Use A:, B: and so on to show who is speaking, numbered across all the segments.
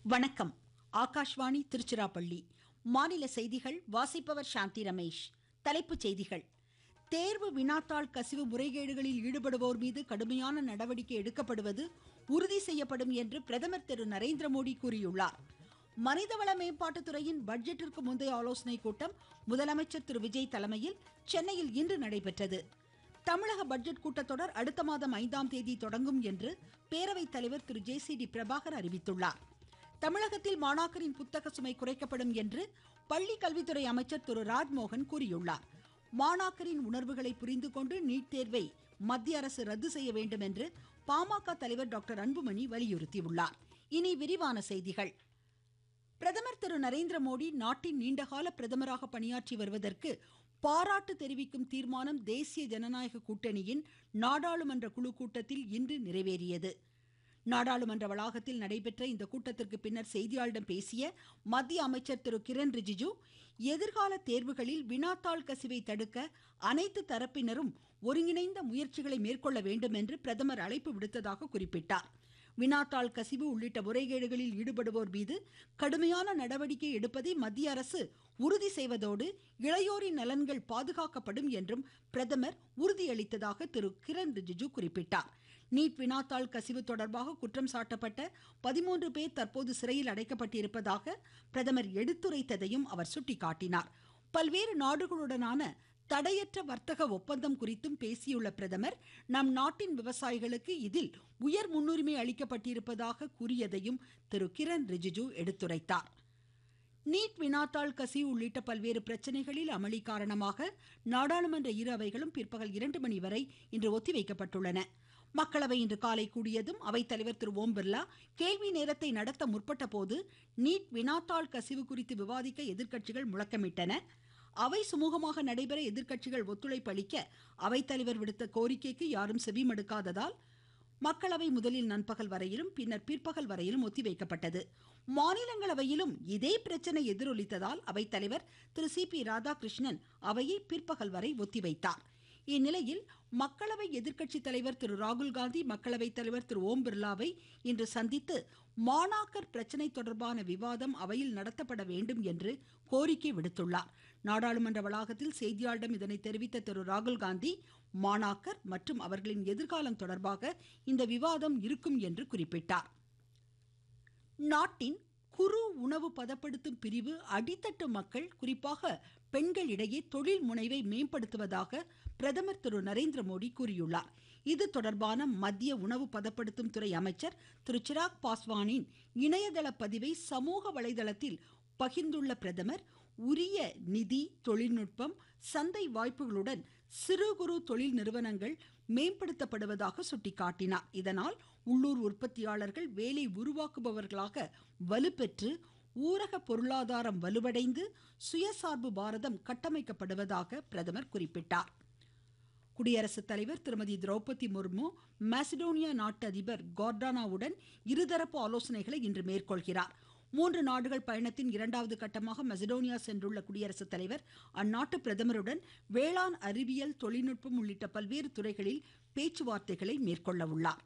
A: வணக்கம் ஆகாஷ்வாணி திருச்சிராப்பள்ளி மாநில செய்திகள் வாசிப்பவர் சாந்தி ரமேஷ் தலைப்புச் செய்திகள் தேர்வு வினாத்தாள் கசிவு முறைகேடுகளில் ஈடுபடுவோர் மீது கடுமையான நடவடிக்கை எடுக்கப்படுவது உறுதி செய்யப்படும் என்று பிரதமர் திரு நரேந்திர மோடி கூறியுள்ளார் மனிதவள மேம்பாட்டுத்துறையின் பட்ஜெட்டிற்கு முந்தைய ஆலோசனைக் கூட்டம் முதலமைச்சர் திரு விஜய் தலைமையில் சென்னையில் இன்று நடைபெற்றது தமிழக பட்ஜெட் கூட்டத்தொடர் அடுத்த மாதம் ஐந்தாம் தேதி தொடங்கும் என்று பேரவைத் தலைவர் Thiru J C D Prabhakar அறிவித்துள்ளார் தமிழகத்தில் மாணாக்கரின் புத்தக சுமை குறைக்கப்படும் என்று பள்ளி கல்வித்துறை அமைச்சர் திரு ராஜ்மோகன் கூறியுள்ளார் மாணாக்கரின் உணர்வுகளை புரிந்து கொண்டு நீட் தேர்வை மத்திய அரசு ரத்து செய்ய வேண்டும் என்று பாமக தலைவர் டாக்டர் அன்புமணி வலியுறுத்தியுள்ளார் இனி விரிவான செய்திகள் பிரதமர் திரு நரேந்திர மோடி நாட்டின் நீண்டகால பிரதமராக பணியாற்றி வருவதற்கு பாராட்டு தெரிவிக்கும் தீர்மானம் தேசிய ஜனநாயக கூட்டணியின் நாடாளுமன்ற குழு கூட்டத்தில் இன்று நிறைவேறியது நாடாளுமன்ற வளாகத்தில் நடைபெற்ற இந்த கூட்டத்திற்கு பின்னர் செய்தியாளர்களிடம் பேசிய மத்திய அமைச்சர் திரு கிரண் ரிஜிஜு எதிர்கால தேர்வுகளில் வினாத்தாள் கசிவை தடுக்க அனைத்து தரப்பினரும் ஒருங்கிணைந்த முயற்சிகளை மேற்கொள்ள வேண்டும் என்று பிரதமர் அழைப்பு விடுத்ததாக குறிப்பிட்டார் வினாத்தாள் கசிவு உள்ளிட்ட முறைகேடுகளில் ஈடுபடுவோர் மீது கடுமையான நடவடிக்கை எடுப்பதை மத்திய அரசு உறுதி செய்வதோடு இளையோரின் நலன்கள் பாதுகாக்கப்படும் என்றும் பிரதமர் உறுதியளித்ததாக திரு கிரண் ரிஜிஜு குறிப்பிட்டார் நீட் வினாத்தாள் கசிவு தொடர்பாக குற்றம் சாட்டப்பட்ட பதிமூன்று பேர் தற்போது சிறையில் அடைக்கப்பட்டிருப்பதாக பிரதமர் எடுத்துரைத்ததையும் அவர் சுட்டிக்காட்டினார் பல்வேறு நாடுகளுடனான தடையற்ற வர்த்தக ஒப்பந்தம் குறித்தும் பேசியுள்ள பிரதமர் நம் நாட்டின் விவசாயிகளுக்கு இதில் உயர் முன்னுரிமை அளிக்கப்பட்டிருப்பதாக கூறியதையும் திரு கிரண் ரிஜிஜு எடுத்துரைத்தார் நீட் வினாத்தாள் கசிவு உள்ளிட்ட பல்வேறு பிரச்சனைகளில் அமளி காரணமாக நாடாளுமன்ற இரு அவைகளும் பிற்பகல் இரண்டு மணி வரை இன்று ஒத்திவைக்கப்பட்டுள்ளன மக்களவை இன்று காலை கூடியதும் அவைத்தலைவர் திரு ஓம் பிர்லா கேள்வி நேரத்தை நடத்த முற்பட்ட போது நீட் வினாத்தாள் கசிவு குறித்து விவாதிக்க எதிர்க்கட்சிகள் முழக்கமிட்டன அவை சுமூகமாக நடைபெற எதிர்க்கட்சிகள் ஒத்துழைப்பு அளிக்க அவைத்தலைவர் விடுத்த கோரிக்கைக்கு யாரும் செவிமடுக்காததால் மக்களவை முதலில் நண்பகல் வரையிலும் பின்னர் பிற்பகல் வரையிலும் ஒத்திவைக்கப்பட்டது மாநிலங்களவையிலும் இதே பிரச்சனை எதிரொலித்ததால் அவைத்தலைவர் திரு சி பி ராதாகிருஷ்ணன் அவையை பிற்பகல் வரை ஒத்திவைத்தார் இந்நிலையில் மக்களவை எதிர்க்கட்சி தலைவர் திரு ராகுல்காந்தி மக்களவை தலைவர் திரு ஓம் பிர்லாவை இன்று சந்தித்து மாணாக்கர் பிரச்சினை தொடர்பான விவாதம் அவையில் நடத்தப்பட வேண்டும் என்று கோரிக்கை விடுத்துள்ளார் நாடாளுமன்ற வளாகத்தில் செய்தியாளரிடம் இதனை தெரிவித்த திரு ராகுல்காந்தி மாணாக்கர் மற்றும் அவர்களின் எதிர்காலம் தொடர்பாக இந்த விவாதம் இருக்கும் என்று குறிப்பிட்டார் நாட்டின் குறு உணவு பதப்படுத்தும் பிரிவு அடித்தட்டு மக்கள் குறிப்பாக பெண்களிடையே தொழில் முனைவை மேம்படுத்துவதாக பிரதமர் திரு நரேந்திர மோடி கூறியுள்ளார் இது தொடர்பான மத்திய உணவு பதப்படுத்தும் துறை அமைச்சர் திரு சிராக் பாஸ்வானின் இணையதள பதிவை சமூக வலைதளத்தில் பகிர்ந்துள்ள பிரதமர் உரிய நிதி தொழில்நுட்பம் சந்தை வாய்ப்புகளுடன் சிறு குறு தொழில் நிறுவனங்கள் மேம்படுத்தப்படுவதாக சுட்டிக்காட்டினார் இதனால் உள்ளூர் உற்பத்தியாளர்கள் வேலை உருவாக்குபவர்களாக வலுப்பெற்று ஊரக பொருளாதாரம் வலுவடைந்து சுயசார்பு பாரதம் கட்டமைக்கப்படுவதாக பிரதமர் குறிப்பிட்டார் குடியரசுத் தலைவர் திருமதி திரௌபதி முர்மு மாசிடோனியா நாட்டு அதிபர் கார்டானாவுடன் இருதரப்பு ஆலோசனைகளை இன்று மேற்கொள்கிறார் மூன்று நாடுகள் பயணத்தின் இரண்டாவது கட்டமாக மெசடோனியா சென்றுள்ள குடியரசுத் தலைவர் அந்நாட்டு பிரதமருடன் வேளாண் அறிவியல் தொழில்நுட்பம் உள்ளிட்ட பல்வேறு துறைகளில் பேச்சுவார்த்தைகளை மேற்கொள்ள உள்ளார்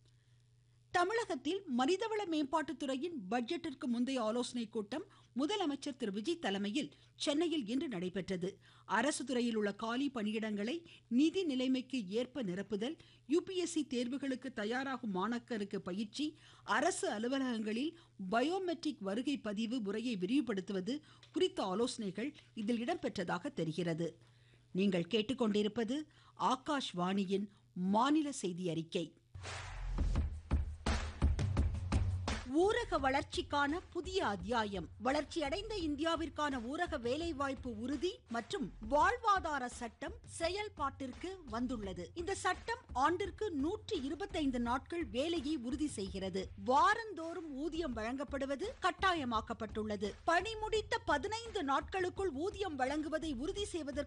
A: தமிழகத்தில் மனிதவள மேம்பாட்டுத்துறையின் பட்ஜெட்டிற்கு முந்தைய ஆலோசனைக் கூட்டம் முதலமைச்சர் திரு விஜய் தலைமையில் சென்னையில் இன்று நடைபெற்றது அரசு துறையில் உள்ள காலி பணியிடங்களை நிதி நிலைமைக்கு ஏற்ப நிரப்புதல் யுபிஎஸ்சி தேர்வுகளுக்கு தயாராகும் மாணாக்கருக்கு பயிற்சி அரசு அலுவலகங்களில் பயோமெட்ரிக் வருகை பதிவு முறையை விரிவுபடுத்துவது குறித்த ஆலோசனைகள் இதில் இடம்பெற்றதாக தெரிகிறது நீங்கள் கேட்டுக்கொண்டிருப்பது ஆகாஷ்வாணியின் மாநில செய்தி அறிக்கை ஊரக வளர்ச்சிக்கான புதிய அத்தியாயம் வளர்ச்சியடைந்த இந்தியாவிற்கான ஊரக வேலைவாய்ப்பு உறுதி மற்றும் வாழ்வாதார சட்டம் செயல்பாட்டிற்கு வந்துள்ளது இந்த சட்டம் ஆண்டிற்கு நூற்றி இருபத்தைந்து நாட்கள் வேலையை உறுதி செய்கிறது வாரந்தோறும் ஊதியம் வழங்கப்படுவது கட்டாயமாக்கப்பட்டுள்ளது பணி முடித்த பதினைந்து நாட்களுக்குள் ஊதியம் வழங்குவதை உறுதி செய்வதற்கு